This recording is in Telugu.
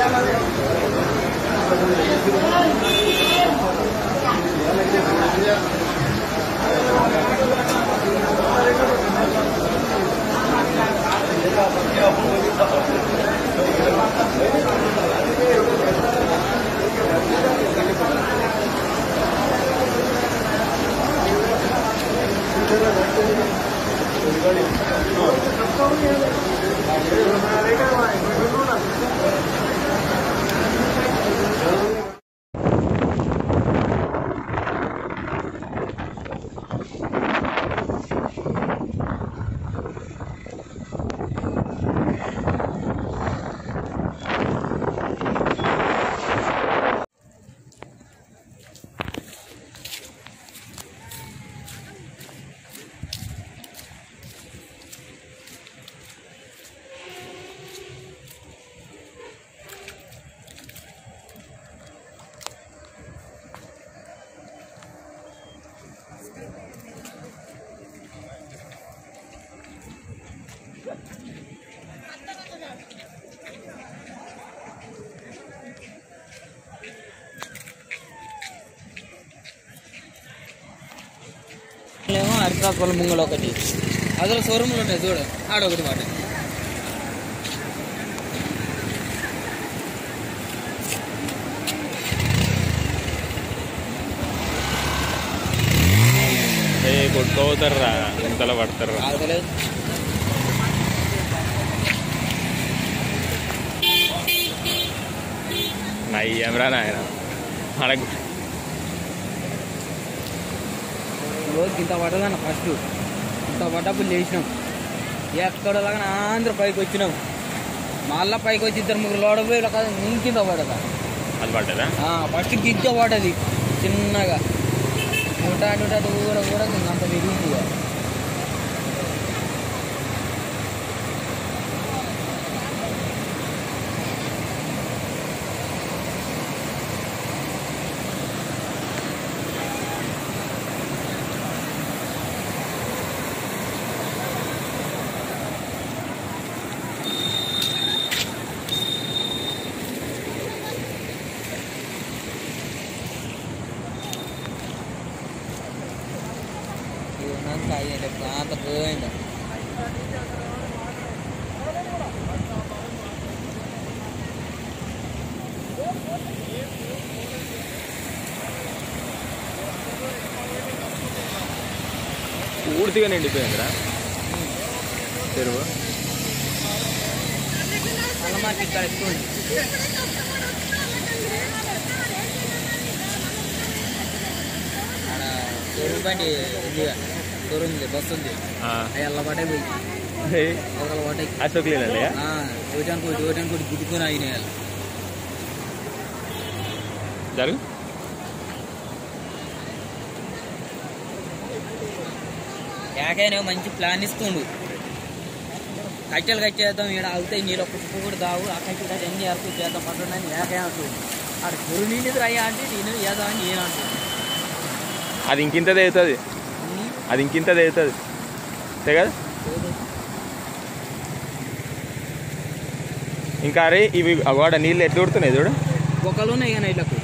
ఏమో అరికాకుల ముంగలు ఒకటి అందులో షోరూమ్లు ఉన్నాయి చూడు ఆడొకటి మాట ఏ కొట్టుకోతారా ఇంతలో పడతారా ఆగలేదు నయ్యం రా నాయన మనకు రోజు ఇంత పడ్డదన్న ఫస్ట్ ఇంత పడ్డప్పుడు లేచినాం ఎక్కడ లాగా ఆంధ్ర పైకి వచ్చినాం మళ్ళా పైకి వచ్చి ఇద్దరు ముగ్గురు లోడపోయి ఇలా కాదు ఇంకింత పడదా అది పడ్డదా ఫస్ట్ గిద్ద పడ్డది చిన్నగా నూట నూట కూడా కూడా అంత విరిగింది ఇక. ఇదంతా అయ్యింది అంత పోయింది పూర్తిగా నిండిపోయిందిరా చెరువు అల్ల మార్కెట్ ఇక్కడ ఎక్కువ ఉంది. ఆడ షోరూమ్ బండి ఉంది షోరూమ్ ఉంది బస్సు ఉంది ఆ. అవి అల్ల పడే పోయి హే, ఎవరు పడ్డాయి అశోక్ లేదండి ఒకటి అనుకోటి ఒకటి అనుకోటి గుద్దుకొని అయినాయి జరుగు ఏకైనా మంచి ప్లాన్ ఇస్తుండు కట్టెలు కట్టేద్దాం ఈడ అవుతాయి నీళ్ళు ఒక్క చుక్క కూడా దావు ఆ కట్టెలు కట్టి అన్ని ఏర్పాటు చేద్దాం పట్టడానికి ఏకే అంటుంది ఆడ చెరు నీళ్ళు అయ్యా అంటే నేను ఏదో అని నేను అంటుంది అది ఇంకింత తెగుతుంది అది ఇంకింత తెగుతుంది అంతే కదా ఇంకా అరే ఇవి అవాడ నీళ్ళు ఎట్లా ఉడుతున్నాయి చూడు ఒకళ్ళు ఉన్నాయి కానీ ఇళ్ళకు